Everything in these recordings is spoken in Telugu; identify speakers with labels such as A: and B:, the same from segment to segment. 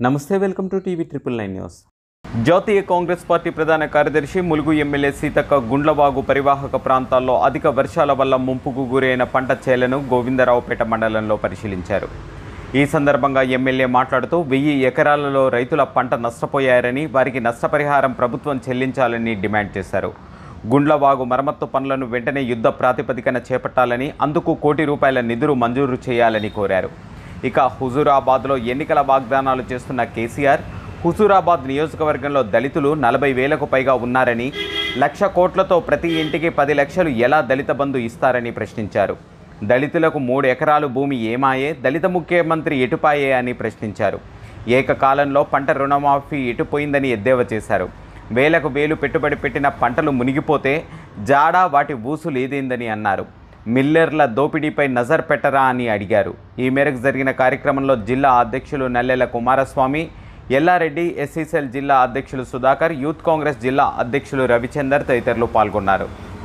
A: నమస్తే welcome to TV triple nine news జాతీయ కాంగ్రెస్ పార్టీ ప్రధాన కార్యదర్శి ములుగు ఎమ్మెల్యే సీతక్క గుండ్లవాగు పరివాహక ప్రాంతాల్లో అధిక వర్షాల వల్ల ముంపుకు గురైన పంట చేలను గోవిందరావుపేట మండలంలో పరిశీలించారు ఈ సందర్భంగా ఎమ్మెల్యే మాట్లాడుతూ వెయ్యి ఎకరాలలో రైతుల పంట నష్టపోయారని వారికి నష్టపరిహారం ప్రభుత్వం చెల్లించాలని డిమాండ్ చేశారు గుండ్లవాగు మరమ్మత్తు పనులను వెంటనే యుద్ధ ప్రాతిపదికన చేపట్టాలని అందుకు కోటి రూపాయల నిధులు మంజూరు చేయాలని కోరారు ఇక హుజూరాబాద్లో ఎన్నికల వాగ్దానాలు చేస్తున్న కేసీఆర్ హుజూరాబాద్ నియోజకవర్గంలో దళితులు నలభై వేలకు పైగా ఉన్నారని లక్ష కోట్లతో ప్రతి ఇంటికి పది లక్షలు ఎలా దళిత బంధు ఇస్తారని ప్రశ్నించారు దళితులకు మూడు ఎకరాలు భూమి ఏమాయే దళిత ముఖ్యమంత్రి ఎటుపాయే అని ప్రశ్నించారు ఏకకాలంలో పంట రుణమాఫీ ఎటుపోయిందని ఎద్దేవా చేశారు వేలకు వేలు పెట్టుబడి పెట్టిన పంటలు మునిగిపోతే జాడా వాటి ఊసు లేదేందని అన్నారు మిల్లర్ల దోపిడీపై నజర్ పెట్టరా అని అడిగారు ఈ మేరకు జరిగిన కార్యక్రమంలో జిల్లా అధ్యక్షులు నల్లెల కుమారస్వామి ఎల్లారెడ్డి ఎస్సీసెల్ జిల్లా అధ్యక్షులు సుధాకర్ యూత్ కాంగ్రెస్ జిల్లా అధ్యక్షులు రవిచందర్ తదితరులు పాల్గొన్నారు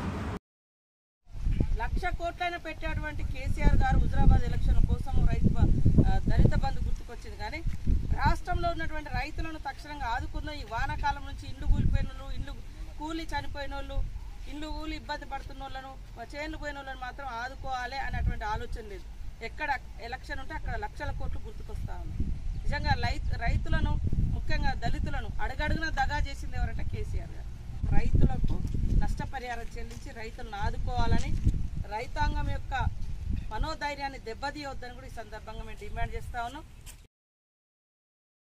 B: లక్ష కోట్లైన పెట్టేటువంటి కేసీఆర్ గారు హుజరాబాద్ ఎలక్షన్ కోసం రైతు బ- ఆ, దళిత బంధు గుర్తుకొచ్చింది కానీ రాష్ట్రంలో ఉన్నటువంటి రైతులను తక్షణంగా ఆదుకున్న ఈ వానాకాలం నుంచి ఇండ్లు కూలిపోయిన వాళ్ళు ఇండ్లు కూలి చనిపోయిన వాళ్ళు ఇండ్లు కూలి ఇబ్బంది పడుతున్న వాళ్ళను చేనులు పోయిన వాళ్ళని మాత్రం ఆదుకోవాలి అనేటువంటి ఆలోచన లేదు ఎక్కడ ఎలక్షన్ ఉంటే అక్కడ లక్షల కోట్లు గుర్తుకొస్తా ఉన్నాయి నిజంగా రైతు రైతులను ముఖ్యంగా దళితులను అడుగడుగున దగా చేసింది ఎవరంటే కేసీఆర్ గారు రైతులకు నష్టపరిహారం చెల్లించి రైతులను ఆదుకోవాలని రైతాంగం యొక్క మనోధైర్యాన్ని దెబ్బతీయవద్దని కూడా ఈ సందర్భంగా మేము డిమాండ్ చేస్తా ఉన్నాం